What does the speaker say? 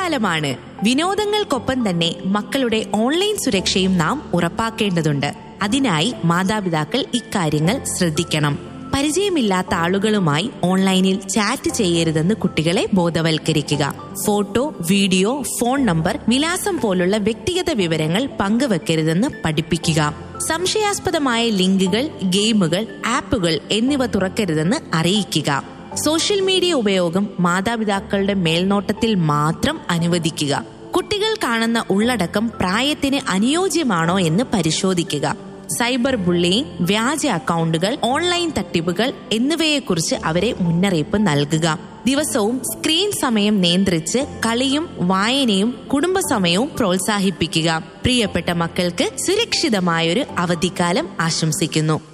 അവധിക്കാലമാണ് വിനോദങ്ങൾക്കൊപ്പം തന്നെ മക്കളുടെ ഓൺലൈൻ സുരക്ഷയും നാം ഉറപ്പാക്കേണ്ടതുണ്ട് അതിനായി മാതാപിതാക്കൾ ഇക്കാര്യങ്ങൾ ശ്രദ്ധിക്കണം പരിചയമില്ലാത്ത ആളുകളുമായി ഓൺലൈനിൽ ചാറ്റ് ചെയ്യരുതെന്ന് കുട്ടികളെ ബോധവൽക്കരിക്കുക ഫോട്ടോ വീഡിയോ ഫോൺ നമ്പർ വിലാസം പോലുള്ള വ്യക്തിഗത വിവരങ്ങൾ പങ്കുവെക്കരുതെന്ന് പഠിപ്പിക്കുക സംശയാസ്പദമായ ലിങ്കുകൾ ഗെയിമുകൾ ആപ്പുകൾ എന്നിവ തുറക്കരുതെന്ന് അറിയിക്കുക സോഷ്യൽ മീഡിയ ഉപയോഗം മാതാപിതാക്കളുടെ മേൽനോട്ടത്തിൽ മാത്രം അനുവദിക്കുക കുട്ടികൾ കാണുന്ന ഉള്ളടക്കം പ്രായത്തിന് അനുയോജ്യമാണോ എന്ന് പരിശോധിക്കുക സൈബർ ബുള്ളിയിങ് വ്യാജ അക്കൗണ്ടുകൾ ഓൺലൈൻ തട്ടിപ്പുകൾ എന്നിവയെക്കുറിച്ച് അവരെ മുന്നറിയിപ്പ് നൽകുക ദിവസവും സ്ക്രീൻ സമയം നിയന്ത്രിച്ച് കളിയും വായനയും കുടുംബസമയവും പ്രോത്സാഹിപ്പിക്കുക പ്രിയപ്പെട്ട മക്കൾക്ക് സുരക്ഷിതമായൊരു അവധിക്കാലം ആശംസിക്കുന്നു